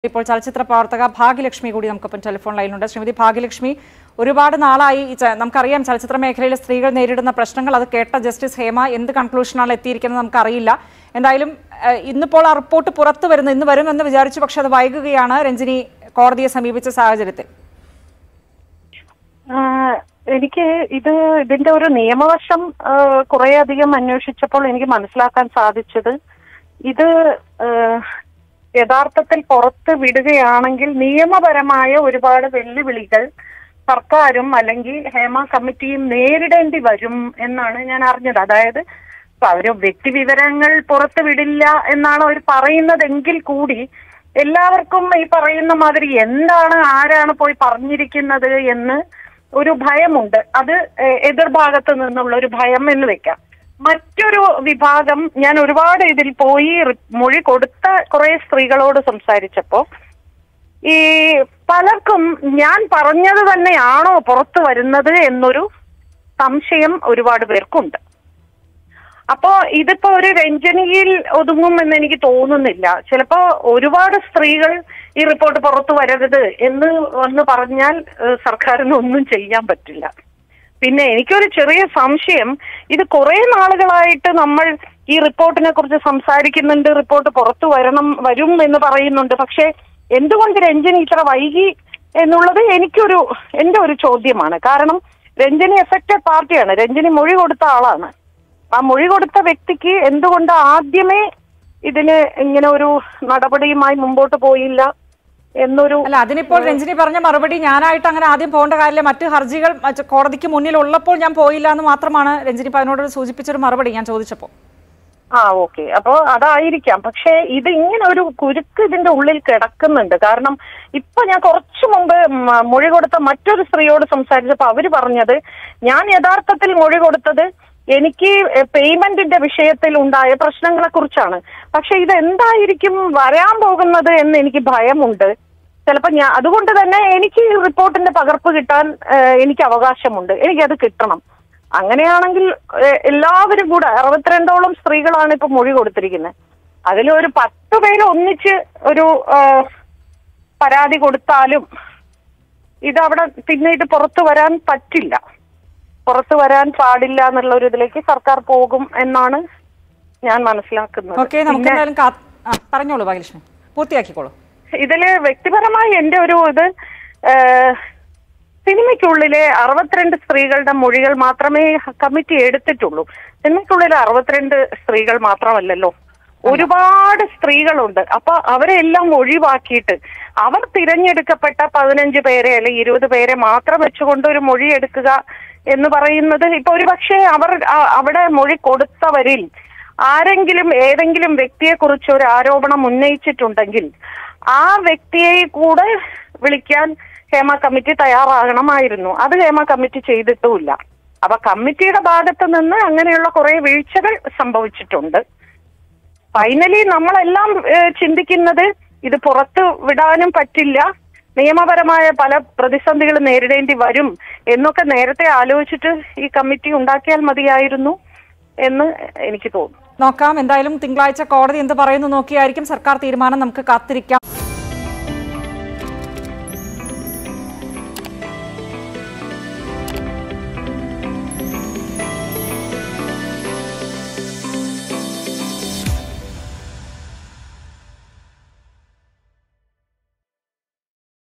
ഇപ്പോൾ ചലച്ചിത്ര പ്രവർത്തക ഭാഗ്യലക്ഷ്മി കൂടി നമുക്കൊപ്പം ടെലിഫോൺ ലൈനിലുണ്ട് ശ്രീമതി ഭാഗ്യലക്ഷ്മി ഒരുപാട് നാളായി ഈ ച- നമുക്കറിയാം ചലച്ചിത്ര മേഖലയിലെ സ്ത്രീകൾ നേരിടുന്ന പ്രശ്നങ്ങൾ അത് കേട്ട ജസ്റ്റിസ് ഹേമ എന്ത് കൺക്ലൂഷനാണ് എത്തിയിരിക്കുന്നത് നമുക്കറിയില്ല എന്തായാലും ഏഹ്, ഇന്നിപ്പോൾ ആ റിപ്പോർട്ട് പുറത്തു വരുന്നു ഇന്ന് വരുമെന്ന് വിചാരിച്ചു പക്ഷെ അത് വൈകുകയാണ് രഞ്ജിനി കോടതിയെ സമീപിച്ച സാഹചര്യത്തിൽ ആ, എനിക്ക് ഇത് ഇതിന്റെ ഒരു നിയമവശം കുറെ അധികം അന്വേഷിച്ചപ്പോൾ എനിക്ക് മനസ്സിലാക്കാൻ സാധിച്ചത് ഇത് ആ, യഥാർത്ഥത്തിൽ പുറത്ത് വിടുകയാണെങ്കിൽ നിയമപരമായ ഒരുപാട് വെല്ലുവിളികൾ സർക്കാരും അല്ലെങ്കിൽ ഹേമ കമ്മിറ്റിയും നേരിടേണ്ടി വരും എന്നാണ് ഞാൻ അറിഞ്ഞത് അതായത് ഇപ്പൊ അവര് വ്യക്തിവിവരങ്ങൾ പുറത്ത് വിടില്ല എന്നാണ് അവർ പറയുന്നതെങ്കിൽ കൂടി എല്ലാവർക്കും ഈ പറയുന്ന മാതിരി എന്താണ് ആരാണ് പോയി പറഞ്ഞിരിക്കുന്നത് എന്ന് ഒരു ഭയമുണ്ട് അത് ഏഹ്, എതിർഭാഗത്ത് നിന്നുള്ള ഒരു ഭയം എന്ന് വെക്കാം മറ്റൊരു വിഭാഗം ഞാൻ ഒരുപാട് ഇതിൽ പോയി റി- മൊഴി കൊടുത്ത കുറെ സ്ത്രീകളോട് സംസാരിച്ചപ്പോ ഈ പലർക്കും ഞാൻ പറഞ്ഞത് തന്നെയാണോ പുറത്തു വരുന്നത് എന്നൊരു സംശയം ഒരുപാട് പേർക്കുണ്ട് അപ്പോ ഇതിപ്പോ ഒരു രഞ്ജനിയിൽ ഒതുങ്ങും എന്ന് എനിക്ക് തോന്നുന്നില്ല ചിലപ്പോ ഒരുപാട് സ്ത്രീകൾ ഈ റിപ്പോർട്ട് പുറത്തു വരരുത് എന്ന് വന്ന് പറഞ്ഞാൽ ഏഹ്, സർക്കാരിന് ഒന്നും ചെയ്യാൻ പറ്റില്ല പിന്നെ എനിക്കൊരു ചെറിയ സംശയം ഇത് കുറെ നാളുകളായിട്ട് നമ്മൾ ഈ റിപ്പോർട്ടിനെ കുറിച്ച് സംസാരിക്കുന്നുണ്ട് റിപ്പോർട്ട് പുറത്തു വരണം വരും എന്ന് പറയുന്നുണ്ട് പക്ഷെ എന്തുകൊണ്ട് രഞ്ജനി ഇത്ര വൈകി എന്നുള്ളത് എനിക്കൊരു എന്റെ ഒരു ചോദ്യമാണ് കാരണം രഞ്ജനി എഫക്റ്റഡ് പാർട്ടിയാണ് രഞ്ജനി മൊഴി കൊടുത്ത ആളാണ് ആ മൊഴി കൊടുത്ത വ്യക്തിക്ക് എന്തുകൊണ്ട് ആദ്യമേ ഇതിന് ഇങ്ങനെ ഒരു നടപടിയുമായി മുമ്പോട്ട് പോയില്ല എന്നൊരു അല്ല അതിനിപ്പോൾ രഞ്ജിനി പറഞ്ഞ മറുപടി ഞാനായിട്ട് അങ്ങനെ ആദ്യം പോകേണ്ട കാര്യമില്ല മറ്റ് ഹർജികൾ മറ്റ് കോടതിക്ക് മുന്നിൽ ഉള്ളപ്പോൾ ഞാൻ പോയില്ല എന്ന് മാത്രമാണ് രഞ്ജിനി ഇപ്പൊ അതിനോട് സൂചിപ്പിച്ചൊരു മറുപടി ഞാൻ ചോദിച്ചപ്പോൾ ആ ഓക്കെ അപ്പോ അതായിരിക്കാം പക്ഷെ ഇത് ഇങ്ങനെ ഒരു കുരുക്ക് ഇതിന്റെ ഉള്ളിൽ കിടക്കുന്നുണ്ട് കാരണം ഇപ്പൊ ഞാൻ കുറച്ചു മുമ്പ് മ- മൊഴി കൊടുത്ത മറ്റൊരു സ്ത്രീയോട് സംസാരിച്ചപ്പോ അവര് പറഞ്ഞത് ഞാൻ യഥാർത്ഥത്തിൽ മൊഴി കൊടുത്തത് എനിക്ക് പേയ്മെന്റിന്റെ വിഷയത്തിൽ ഉണ്ടായ പ്രശ്നങ്ങളെ കുറിച്ചാണ് പക്ഷെ ഇത് എന്തായിരിക്കും വരാൻ പോകുന്നത് എന്ന് എനിക്ക് ഭയമുണ്ട് ചിലപ്പോ ഞാൻ അതുകൊണ്ട് തന്നെ എനിക്ക് ഈ റിപ്പോർട്ടിന്റെ പകർപ്പ് കിട്ടാൻ ഏഹ്, എനിക്ക് അവകാശമുണ്ട് എനിക്കത് കിട്ടണം അങ്ങനെയാണെങ്കിൽ ഏഹ്, എല്ലാവരും കൂടെ അറുപത്തിരണ്ടോളം സ്ത്രീകളാണ് ഇപ്പൊ മൊഴി കൊടുത്തിരിക്കുന്നത് അതിൽ ഒരു പത്ത് പേര് ഒന്നിച്ച് ഒരു ഏഹ്, പരാതി കൊടുത്താലും ഇത് അവിടെ പിന്നീട് പുറത്തു വരാൻ പറ്റില്ല പുറത്തു വരാൻ പാടില്ല എന്നുള്ള ഒരു ഇതിലേക്ക് സർക്കാർ പോകും എന്നാണ് ഞാൻ മനസ്സിലാക്കുന്നത് ഓക്കെ നമുക്ക് പിന്നെ- എന്തായാലും കാ- ആ, പറഞ്ഞോളൂ ഭാഗ്യലക്ഷ്മി പൂർത്തിയാക്കിക്കോളൂ ഇതില് വ്യക്തിപരമായി എന്റെ ഒരു ഇത് ഏഹ്, സിനിമയ്ക്കുള്ളിലെ അറുപത്തിരണ്ട് സ്ത്രീകളുടെ മൊഴികൾ മാത്രമേ കമ്മിറ്റി എടുത്തിട്ടുള്ളൂ സിനിമയ്ക്കുള്ളിലെ അറുപത്തിരണ്ട് സ്ത്രീകൾ മാത്രമല്ലല്ലോ ഒരുപാട് സ്ത്രീകളുണ്ട് അപ്പൊ അവരെ എല്ലാം ഒഴിവാക്കിയിട്ട് അവർ തിരഞ്ഞെടുക്കപ്പെട്ട പതിനഞ്ച് പേരെ അല്ലെങ്കിൽ ഇരുപത് പേരെ മാത്രം വെച്ചുകൊണ്ട് ഒരു മൊഴി എടുക്കുക എന്ന് പറയുന്നത് ഇപ്പൊ ഒരു പക്ഷേ അവർ ആ- അവിടെ മൊഴി കൊടുത്തവരിൽ ആരെങ്കിലും ഏതെങ്കിലും വ്യക്തിയെ കുറിച്ച് ഒരു ആരോപണം ഉന്നയിച്ചിട്ടുണ്ടെങ്കിൽ ആ വ്യക്തിയെ കൂടെ വിളിക്കാൻ ഹേമ കമ്മിറ്റി തയ്യാറാകണമായിരുന്നു അത് ഹേമ കമ്മിറ്റി ചെയ്തിട്ടുമില്ല അപ്പൊ കമ്മിറ്റിയുടെ ഭാഗത്ത് നിന്ന് അങ്ങനെയുള്ള കുറെ വീഴ്ചകൾ സംഭവിച്ചിട്ടുണ്ട് ഫൈനലി നമ്മളെല്ലാം ഏഹ്, ചിന്തിക്കുന്നത് ഇത് പുറത്ത് വിടാനും പറ്റില്ല നിയമപരമായ പല പ്രതിസന്ധികൾ നേരിടേണ്ടി വരും എന്നൊക്കെ നേരത്തെ ആലോചിച്ചിട്ട് ഈ കമ്മിറ്റി ഉണ്ടാക്കിയാൽ മതിയായിരുന്നു എന്ന് എനിക്ക് തോന്നുന്നു നോക്കാം എന്തായാലും തിങ്കളാഴ്ച കോടതി എന്ത് പറയുന്നു നോക്കിയായിരിക്കും സർക്കാർ തീരുമാനം നമുക്ക് കാത്തിരിക്കാം